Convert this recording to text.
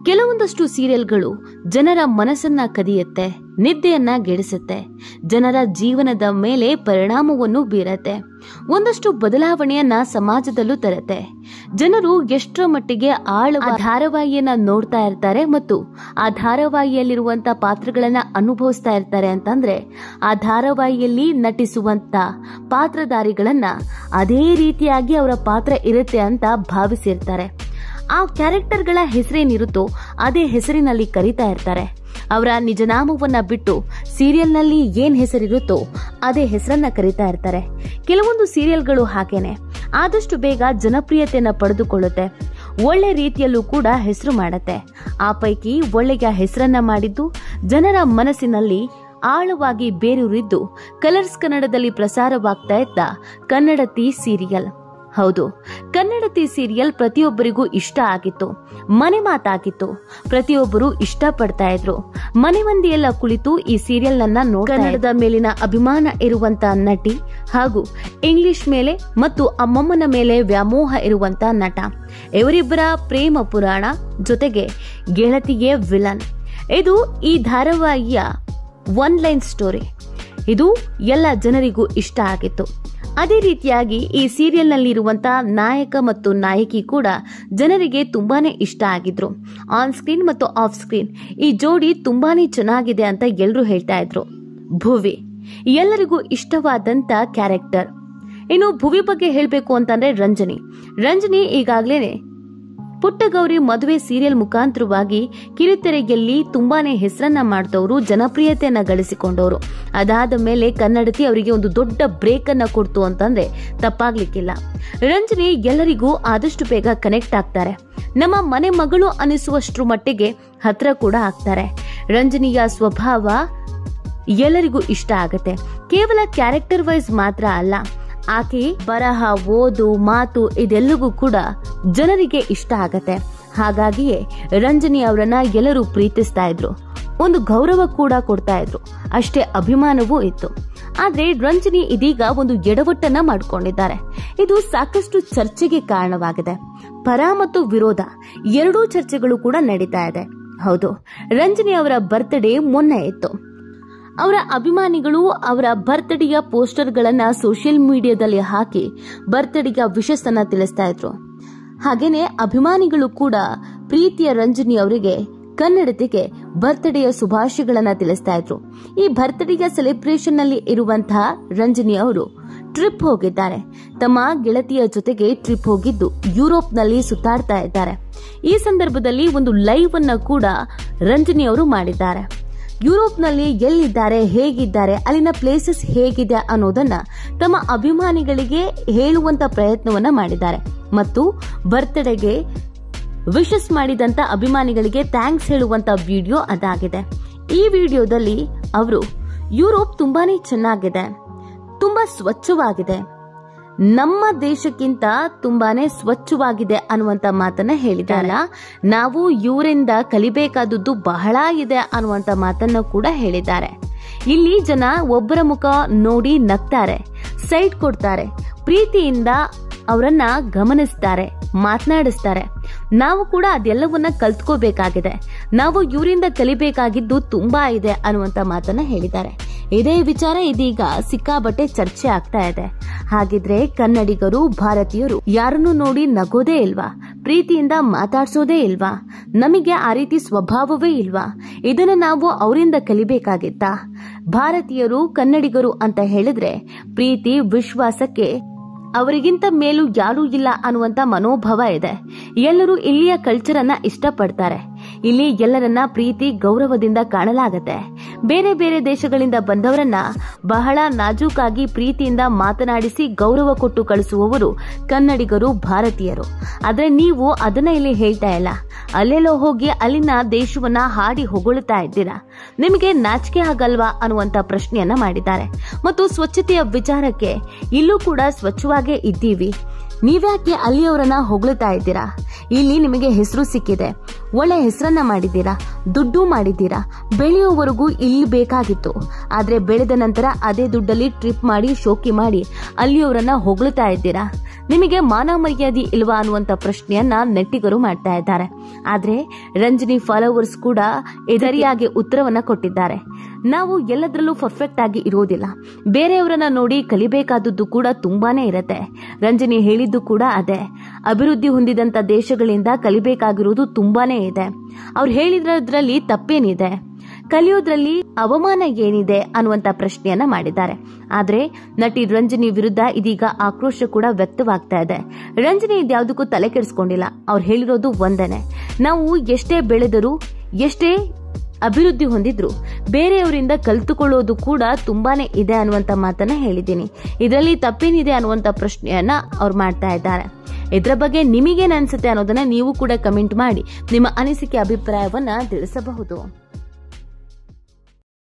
ಕೆಲವೊಂದಷ್ಟು ಸೀರಿಯಲ್ಗಳು ಜನರ ಮನಸ್ಸನ್ನ ಕದಿಯುತ್ತೆ ನಿದ್ದೆಯನ್ನ ಗೆಡಿಸುತ್ತೆ ಜನರ ಜೀವನದ ಮೇಲೆ ಪರಿಣಾಮವನ್ನು ಬೀರತ್ತೆ ಒಂದಷ್ಟು ಬದಲಾವಣೆಯನ್ನ ಸಮಾಜದಲ್ಲೂ ತರುತ್ತೆ ಜನರು ಎಷ್ಟರ ಮಟ್ಟಿಗೆ ಆಳುವ ಧಾರಾವಾಹಿಯನ್ನ ನೋಡ್ತಾ ಇರ್ತಾರೆ ಮತ್ತು ಆ ಧಾರಾವಾಹಿಯಲ್ಲಿರುವಂತ ಪಾತ್ರಗಳನ್ನ ಅನುಭವಿಸ್ತಾ ಇರ್ತಾರೆ ಅಂತಂದ್ರೆ ಆ ಧಾರಾವಾಹಿಯಲ್ಲಿ ನಟಿಸುವಂತ ಪಾತ್ರಧಾರಿಗಳನ್ನ ಅದೇ ರೀತಿಯಾಗಿ ಅವರ ಪಾತ್ರ ಇರುತ್ತೆ ಅಂತ ಭಾವಿಸಿರ್ತಾರೆ ಆ ಕ್ಯಾರೆಕ್ಟರ್ಗಳ ಹೆಸರೇನಿರುತ್ತೋ ಅದೇ ಹೆಸರಿನಲ್ಲಿ ಕರೀತಾ ಇರ್ತಾರೆ ಅವರ ನಿಜನಾಮವನ್ನ ಬಿಟ್ಟು ಸೀರಿಯಲ್ನಲ್ಲಿ ಏನ್ ಹೆಸರಿರುತ್ತೋ ಅದೇ ಹೆಸರನ್ನ ಕರೀತಾ ಇರ್ತಾರೆ ಕೆಲವೊಂದು ಸೀರಿಯಲ್ಗಳು ಹಾಗೇನೆ ಆದಷ್ಟು ಬೇಗ ಜನಪ್ರಿಯತೆಯನ್ನ ಪಡೆದುಕೊಳ್ಳುತ್ತೆ ಒಳ್ಳೆ ರೀತಿಯಲ್ಲೂ ಕೂಡ ಹೆಸರು ಮಾಡತ್ತೆ ಆ ಪೈಕಿ ಒಳ್ಳೆಯ ಹೆಸರನ್ನ ಮಾಡಿದ್ದು ಜನರ ಮನಸ್ಸಿನಲ್ಲಿ ಆಳವಾಗಿ ಬೇರೂರಿದ್ದು ಕಲರ್ಸ್ ಕನ್ನಡದಲ್ಲಿ ಪ್ರಸಾರವಾಗ್ತಾ ಇದ್ದ ಕನ್ನಡತಿ ಸೀರಿಯಲ್ ಹೌದು ಕನ್ನಡತಿ ಸೀರಿಯಲ್ ಪ್ರತಿಯೊಬ್ಬರಿಗೂ ಇಷ್ಟ ಆಗಿತ್ತು ಮನೆ ಮಾತಾಗಿತ್ತು ಪ್ರತಿಯೊಬ್ಬರು ಇಷ್ಟಪಡ್ತಾ ಇದ್ರು ಮನೆ ಮಂದಿಯೆಲ್ಲ ಕುಳಿತು ಈ ಸೀರಿಯಲ್ ನನ್ನ ನೋಡಿ ಕನ್ನಡದ ಮೇಲಿನ ಅಭಿಮಾನ ಇರುವಂತ ನಟಿ ಹಾಗೂ ಇಂಗ್ಲಿಷ್ ಮೇಲೆ ಮತ್ತು ಅಮ್ಮಮ್ಮನ ಮೇಲೆ ವ್ಯಾಮೋಹ ಇರುವಂತ ನಟ ಇವರಿಬ್ಬರ ಪ್ರೇಮ ಪುರಾಣ ಜೊತೆಗೆ ಗೆಳತಿಗೆ ವಿಲನ್ ಇದು ಈ ಧಾರಾವಾಹಿಯ ಒನ್ ಲೈನ್ ಸ್ಟೋರಿ ಇದು ಎಲ್ಲ ಜನರಿಗೂ ಇಷ್ಟ ಆಗಿತ್ತು ಅದೇ ರೀತಿಯಾಗಿ ಈ ಸೀರಿಯಲ್ನಲ್ಲಿರುವಂತಹ ನಾಯಕ ಮತ್ತು ನಾಯಕಿ ಕೂಡ ಜನರಿಗೆ ತುಂಬಾನೇ ಇಷ್ಟ ಆಗಿದ್ರು ಆನ್ ಸ್ಕ್ರೀನ್ ಮತ್ತು ಆಫ್ ಸ್ಕ್ರೀನ್ ಈ ಜೋಡಿ ತುಂಬಾನೇ ಚೆನ್ನಾಗಿದೆ ಅಂತ ಎಲ್ಲರೂ ಹೇಳ್ತಾ ಇದ್ರು ಭುವಿ ಎಲ್ಲರಿಗೂ ಇಷ್ಟವಾದಂತ ಕ್ಯಾರೆಕ್ಟರ್ ಇನ್ನು ಭುವಿ ಬಗ್ಗೆ ಹೇಳಬೇಕು ಅಂತಂದ್ರೆ ರಂಜನಿ ರಂಜನಿ ಈಗಾಗಲೇ ಪುಟ್ಟಗೌರಿ ಮದುವೆ ಸೀರಿಯಲ್ ಮುಖಾಂತರವಾಗಿ ಕಿರುತೆರೆಯಲ್ಲಿ ತುಂಬಾನೇ ಹೆಸರನ್ನ ಮಾಡಿದವರು ಜನಪ್ರಿಯತೆಯನ್ನ ಗಳಿಸಿಕೊಂಡವರು ಅದಾದ ಮೇಲೆ ಕನ್ನಡತಿ ಅವರಿಗೆ ಒಂದು ದೊಡ್ಡ ಬ್ರೇಕ್ ಅನ್ನ ಕೊಡ್ತು ಅಂತಂದ್ರೆ ತಪ್ಪಾಗ್ಲಿಕ್ಕಿಲ್ಲ ರಂಜನಿ ಎಲ್ಲರಿಗೂ ಆದಷ್ಟು ಬೇಗ ಕನೆಕ್ಟ್ ಆಗ್ತಾರೆ ನಮ್ಮ ಮನೆ ಮಗಳು ಅನಿಸುವಷ್ಟ್ರ ಮಟ್ಟಿಗೆ ಹತ್ರ ಕೂಡ ಆಗ್ತಾರೆ ರಂಜನಿಯ ಸ್ವಭಾವ ಎಲ್ಲರಿಗೂ ಇಷ್ಟ ಆಗತ್ತೆ ಕೇವಲ ಕ್ಯಾರೆಕ್ಟರ್ ವೈಸ್ ಮಾತ್ರ ಅಲ್ಲ ಆಕೆ ಬರಹ ಓದು ಮಾತು ಇದೆಲ್ಲವೂ ಕೂಡ ಜನರಿಗೆ ಇಷ್ಟ ಆಗತ್ತೆ ಹಾಗಾಗಿಯೇ ರಂಜನಿ ಅವರನ್ನ ಎಲ್ಲರೂ ಪ್ರೀತಿಸ್ತಾ ಇದ್ರು ಒಂದು ಗೌರವ ಕೂಡ ಕೊಡ್ತಾ ಇದ್ರು ಅಷ್ಟೇ ಅಭಿಮಾನವೂ ಇತ್ತು ಆದ್ರೆ ರಂಜನಿ ಇದೀಗ ಒಂದು ಎಡವಟ್ಟನ್ನ ಮಾಡಿಕೊಂಡಿದ್ದಾರೆ ಇದು ಸಾಕಷ್ಟು ಚರ್ಚೆಗೆ ಕಾರಣವಾಗಿದೆ ಪರ ಮತ್ತು ವಿರೋಧ ಎರಡೂ ಚರ್ಚೆಗಳು ಕೂಡ ನಡೀತಾ ಇದೆ ಹೌದು ರಂಜನಿ ಅವರ ಬರ್ತ್ಡೇ ಮೊನ್ನೆ ಇತ್ತು ಅವರ ಅಭಿಮಾನಿಗಳು ಅವರ ಬರ್ತ್ಡೇಯ ಪೋಸ್ಟರ್ಗಳನ್ನ ಸೋಷಿಯಲ್ ಮೀಡಿಯಾದಲ್ಲಿ ಹಾಕಿ ಬರ್ತ್ಡೇಯ ವಿಶಸ್ಸನ್ನ ತಿಳಿಸ್ತಾ ಇದ್ರು ಹಾಗೇನೆ ಅಭಿಮಾನಿಗಳು ಕೂಡ ಪ್ರೀತಿಯ ರಂಜನಿ ಅವರಿಗೆ ಕನ್ನಡತಿಗೆ ಬರ್ತ್ಡೇಯ ಶುಭಾಶಯಗಳನ್ನ ತಿಳಿಸ್ತಾ ಇದ್ರು ಈ ಬರ್ತ್ಡೇಯ ಸೆಲೆಬ್ರೇಷನ್ ನಲ್ಲಿ ಇರುವಂತಹ ರಂಜನಿ ಅವರು ಟ್ರಿಪ್ ಹೋಗಿದ್ದಾರೆ ತಮ್ಮ ಗೆಳತಿಯ ಜೊತೆಗೆ ಟ್ರಿಪ್ ಹೋಗಿದ್ದು ಯುರೋಪ್ನಲ್ಲಿ ಸುತ್ತಾಡ್ತಾ ಇದ್ದಾರೆ ಈ ಸಂದರ್ಭದಲ್ಲಿ ಒಂದು ಲೈವ್ ಅನ್ನ ಕೂಡ ರಂಜನಿ ಅವರು ಮಾಡಿದ್ದಾರೆ ಯುರೋಪ್ನಲ್ಲಿ ಎಲ್ಲಿದ್ದಾರೆ ಹೇಗಿದ್ದಾರೆ ಅಲ್ಲಿನ ಪ್ಲೇಸಸ್ ಹೇಗಿದೆ ಅನ್ನೋದನ್ನ ತಮ್ಮ ಅಭಿಮಾನಿಗಳಿಗೆ ಹೇಳುವಂತ ಪ್ರಯತ್ನವನ್ನ ಮಾಡಿದ್ದಾರೆ ಮತ್ತು ಬರ್ತ್ಡೇಗೆ ವಿಶಸ್ ಮಾಡಿದಂತ ಅಭಿಮಾನಿಗಳಿಗೆ ಥ್ಯಾಂಕ್ಸ್ ಹೇಳುವಂತ ವಿಡಿಯೋ ಅದಾಗಿದೆ ಈ ವಿಡಿಯೋದಲ್ಲಿ ಅವರು ಯುರೋಪ್ ತುಂಬಾನೇ ಚೆನ್ನಾಗಿದೆ ತುಂಬಾ ಸ್ವಚ್ಛವಾಗಿದೆ ನಮ್ಮ ದೇಶಕ್ಕಿಂತ ತುಂಬಾನೇ ಸ್ವಚ್ಛವಾಗಿದೆ ಅನ್ನುವಂತ ಮಾತನ್ನ ಹೇಳಿದಾರ ನಾವು ಇವರಿಂದ ಕಲಿಬೇಕಾದದ್ದು ಬಹಳ ಇದೆ ಅನ್ನುವಂತ ಮಾತನ್ನ ಕೂಡ ಹೇಳಿದ್ದಾರೆ ಇಲ್ಲಿ ಜನ ಒಬ್ಬರ ಮುಖ ನೋಡಿ ನಗ್ತಾರೆ ಸೈಟ್ ಕೊಡ್ತಾರೆ ಪ್ರೀತಿಯಿಂದ ಅವರನ್ನ ಗಮನಿಸ್ತಾರೆ ಮಾತನಾಡಿಸ್ತಾರೆ ನಾವು ಕೂಡ ಅದೆಲ್ಲವನ್ನ ಕಲ್ತ್ಕೋಬೇಕಾಗಿದೆ ನಾವು ಇವರಿಂದ ಕಲಿಬೇಕಾಗಿದ್ದು ತುಂಬಾ ಇದೆ ಅನ್ನುವಂತ ಮಾತನ್ನ ಹೇಳಿದ್ದಾರೆ ಇದೇ ವಿಚಾರ ಇದೀಗ ಸಿಕ್ಕಾಬಟ್ಟೆ ಚರ್ಚೆ ಆಗ್ತಾ ಇದೆ ಹಾಗಿದ್ರೆ ಕನ್ನಡಿಗರು ಭಾರತೀಯರು ಯಾರನ್ನು ನೋಡಿ ನಗೋದೇ ಇಲ್ವಾ ಪ್ರೀತಿಯಿಂದ ಮಾತಾಡ್ಸೋದೇ ಇಲ್ವಾ ನಮಗೆ ಆ ರೀತಿ ಸ್ವಭಾವವೇ ಇಲ್ವಾ ಇದನ್ನ ನಾವು ಅವರಿಂದ ಕಲಿಬೇಕಾಗಿತ್ತಾ ಭಾರತೀಯರು ಕನ್ನಡಿಗರು ಅಂತ ಹೇಳಿದ್ರೆ ಪ್ರೀತಿ ವಿಶ್ವಾಸಕ್ಕೆ ಅವರಿಗಿಂತ ಮೇಲೂ ಯಾರೂ ಇಲ್ಲ ಅನ್ನುವಂತ ಮನೋಭಾವ ಇದೆ ಎಲ್ಲರೂ ಇಲ್ಲಿಯ ಕಲ್ಚರ್ ಅನ್ನ ಇಷ್ಟಪಡ್ತಾರೆ ಇಲ್ಲಿ ಎಲ್ಲರನ್ನ ಪ್ರೀತಿ ಗೌರವದಿಂದ ಕಾಣಲಾಗತ್ತೆ ಬೇರೆ ಬೇರೆ ದೇಶಗಳಿಂದ ಬಂದವರನ್ನ ಬಹಳ ನಾಜೂಕಾಗಿ ಪ್ರೀತಿಯಿಂದ ಮಾತನಾಡಿಸಿ ಗೌರವ ಕೊಟ್ಟು ಕಳಿಸುವವರು ಕನ್ನಡಿಗರು ಭಾರತೀಯರು ಆದ್ರೆ ನೀವು ಅದನ್ನ ಇಲ್ಲಿ ಹೇಳ್ತಾ ಇಲ್ಲ ಅಲ್ಲೆಲ್ಲೋ ಹೋಗಿ ಅಲ್ಲಿನ ದೇಶವನ್ನ ಹಾಡಿ ಹೊಗಳುತ್ತಾ ಇದ್ದೀರಾ ನಿಮಗೆ ನಾಚಿಕೆ ಆಗಲ್ವಾ ಅನ್ನುವಂತ ಪ್ರಶ್ನೆಯನ್ನ ಮಾಡಿದ್ದಾರೆ ಮತ್ತು ಸ್ವಚ್ಛತೆಯ ವಿಚಾರಕ್ಕೆ ಇಲ್ಲೂ ಕೂಡ ಸ್ವಚ್ಛವಾಗೇ ಇದ್ದೀವಿ ನೀವ್ಯಾಕೆ ಅಲ್ಲಿಯವರನ್ನ ಹೊಗಳುತ್ತಾ ಇದ್ದೀರಾ ಇಲ್ಲಿ ನಿಮಗೆ ಹೆಸರು ಸಿಕ್ಕಿದೆ ಒಳ್ಳೆ ಹೆಸರನ್ನ ಮಾಡಿದ್ದೀರಾ ದುಡ್ಡು ಮಾಡಿದ್ದೀರಾ ಬೆಳೆಯುವವರೆಗೂ ಇಲ್ಲಿ ಬೇಕಾಗಿತ್ತು ಆದ್ರೆ ಬೆಳೆದ ನಂತರ ಅದೇ ದುಡ್ಡಲ್ಲಿ ಟ್ರಿಪ್ ಮಾಡಿ ಶೋಕಿ ಮಾಡಿ ಅಲ್ಲಿಯವರನ್ನ ಹೊಗಳುತ್ತಾ ಇದ್ದೀರಾ ನಿಮಗೆ ಮಾನ ಮರ್ಯಾದೆ ಇಲ್ವಾ ಅನ್ನುವಂತ ಪ್ರಶ್ನೆಯನ್ನ ನೆಟ್ಟಿಗರು ಮಾಡ್ತಾ ಇದ್ದಾರೆ ಆದ್ರೆ ರಂಜನಿ ಫಾಲೋವರ್ಸ್ ಕೂಡ ಎದರಿಯಾಗಿ ಉತ್ತರವನ್ನ ಕೊಟ್ಟಿದ್ದಾರೆ ನಾವು ಎಲ್ಲದರಲ್ಲೂ ಪರ್ಫೆಕ್ಟ್ ಆಗಿ ಇರೋದಿಲ್ಲ ಬೇರೆಯವರನ್ನ ನೋಡಿ ಕಲಿಬೇಕಾದದ್ದು ಕೂಡ ತುಂಬಾನೇ ಇರತ್ತೆ ರಂಜನಿ ಹೇಳಿದ್ದು ಕೂಡ ಅದೇ ಅಭಿವೃದ್ಧಿ ಹೊಂದಿದಂತ ದೇಶಗಳಿಂದ ಕಲಿಬೇಕಾಗಿರೋದು ತುಂಬಾನೇ ಇದೆ ಅವ್ರು ಹೇಳಿದ್ರದ್ರಲ್ಲಿ ತಪ್ಪೇನಿದೆ ಕಲಿಯೋದ್ರಲ್ಲಿ ಅವಮಾನ ಏನಿದೆ ಅನ್ನುವಂತ ಪ್ರಶ್ನೆಯನ್ನ ಮಾಡಿದ್ದಾರೆ ಆದ್ರೆ ನಟಿ ರಂಜನಿ ವಿರುದ್ಧ ಇದೀಗ ಆಕ್ರೋಶ ಕೂಡ ವ್ಯಕ್ತವಾಗ್ತಾ ಇದೆ ರಂಜನಿ ಇದ್ಯಾವುದಕ್ಕೂ ತಲೆ ಕೆಡಿಸ್ಕೊಂಡಿಲ್ಲ ಅವ್ರು ಹೇಳಿರೋದು ಒಂದೇನೆ ನಾವು ಎಷ್ಟೇ ಬೆಳೆದರೂ ಎಷ್ಟೇ ಅಭಿವೃದ್ಧಿ ಹೊಂದಿದ್ರು ಬೇರೆಯವರಿಂದ ಕಲ್ತುಕೊಳ್ಳೋದು ಕೂಡ ತುಂಬಾನೇ ಇದೆ ಅನ್ನುವಂತ ಮಾತನ್ನ ಹೇಳಿದ್ದೀನಿ ಇದರಲ್ಲಿ ತಪ್ಪೇನಿದೆ ಅನ್ನುವಂತ ಪ್ರಶ್ನೆಯನ್ನ ಅವ್ರು ಮಾಡ್ತಾ ಇದ್ದಾರೆ ಇದರ ಬಗ್ಗೆ ನಿಮಗೇನ್ ಅನ್ಸುತ್ತೆ ಅನ್ನೋದನ್ನ ನೀವು ಕೂಡ ಕಮೆಂಟ್ ಮಾಡಿ ನಿಮ್ಮ ಅನಿಸಿಕೆ ಅಭಿಪ್ರಾಯವನ್ನ ತಿಳಿಸಬಹುದು